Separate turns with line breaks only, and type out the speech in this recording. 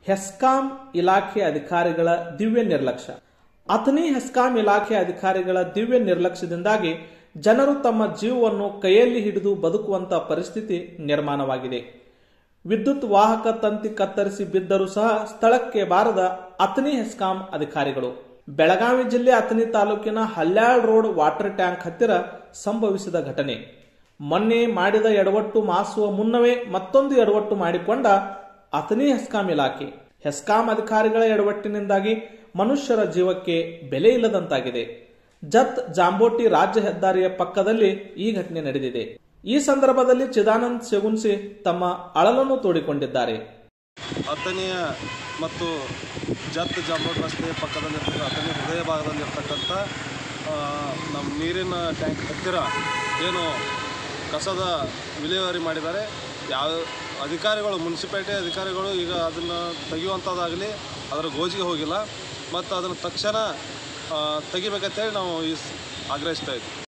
ಹೆಸ್ಕಾಂ ಇಲಾಖೆ ಅಧಿಕಾರಿಗಳ ದಿವ್ಯ ನಿರ್ಲಕ್ಷ್ಯ ಅಥಣಿ ಹೆಸ್ಕಾಂ ಇಲಾಖೆ ಅಧಿಕಾರಿಗಳ ದಿವ್ಯ ನಿರ್ಲಕ್ಷ್ಯದಿಂದಾಗಿ ಜನರು ತಮ್ಮ ಜೀವವನ್ನು ಕೈಯಲ್ಲಿ ಹಿಡಿದು ಬದುಕುವಂತ ಪರಿಸ್ಥಿತಿ ನಿರ್ಮಾಣವಾಗಿದೆ ವಿದ್ಯುತ್ ವಾಹಕ ತಂತಿ ಕತ್ತರಿಸಿ ಬಿದ್ದರೂ ಸಹ ಸ್ಥಳಕ್ಕೆ ಬಾರದ ಅಥಣಿ ಹೆಸ್ಕಾಂ ಅಧಿಕಾರಿಗಳು ಬೆಳಗಾವಿ ಜಿಲ್ಲೆ ಅಥಣಿ ತಾಲೂಕಿನ ಹಲ್ಯಾಳ್ ರೋಡ್ ವಾಟರ್ ಟ್ಯಾಂಕ್ ಹತ್ತಿರ ಸಂಭವಿಸಿದ ಘಟನೆ ಮೊನ್ನೆ ಮಾಡಿದ ಎಡವಟ್ಟು ಮಾಸುವ ಮುನ್ನವೇ ಮತ್ತೊಂದು ಎಡವಟ್ಟು ಮಾಡಿಕೊಂಡ ಅಥಣಿ ಹೆಸ್ಕಾಂ ಇಲಾಖೆ ಹೆಸ್ಕಾಂ ಅಧಿಕಾರಿಗಳ ಎಡವಟ್ಟಿನಿಂದಾಗಿ ಮನುಷ್ಯರ ಜೀವಕ್ಕೆ ಬೆಲೆ ಇಲ್ಲದಂತಾಗಿದೆ ಜತ್ ಜಾಂಬೋಟಿ ರಾಜ್ಯ ಹೆದ್ದಾರಿಯ ಪಕ್ಕದಲ್ಲಿ ಈ ಘಟನೆ ನಡೆದಿದೆ ಈ ಸಂದರ್ಭದಲ್ಲಿ ಚಿದಾನಂದ್ ಶಗುನ್ಸಿ ತಮ್ಮ ಅಳಲನ್ನು ತೋಡಿಕೊಂಡಿದ್ದಾರೆ
ಅಥಣಿಯ ಮತ್ತು ಜತ್ ಜಾಂಬೋಟ್ ರಸ್ತೆ ಪಕ್ಕದಲ್ಲಿರ್ತಕ್ಕ ಅಥಣಿ ಹೃದಯ ಭಾಗದಲ್ಲಿರ್ತಕ್ಕಂಥ ಆ, ನಮ್ಮ ನೀರಿನ ಟ್ಯಾಂಕ್ ಹತ್ತಿರ ಏನು ಕಸದ ವಿಲೇವಾರಿ ಮಾಡಿದ್ದಾರೆ ಯಾವ ಅಧಿಕಾರಿಗಳು ಮುನ್ಸಿಪಾಲ್ಟಿ ಅಧಿಕಾರಿಗಳು ಈಗ ಅದನ್ನು ತೆಗೆಯುವಂಥದ್ದಾಗಲಿ ಅದರ ಗೋಜಿಗೆ ಹೋಗಿಲ್ಲ ಮತ್ತು ಅದನ್ನು ತಕ್ಷಣ ಆ, ತೆಗಿಬೇಕಂತೇಳಿ ನಾವು ಈ ಸ್- ಆಗ್ರಹಿಸ್ತಾ ಇದ್ದೀವಿ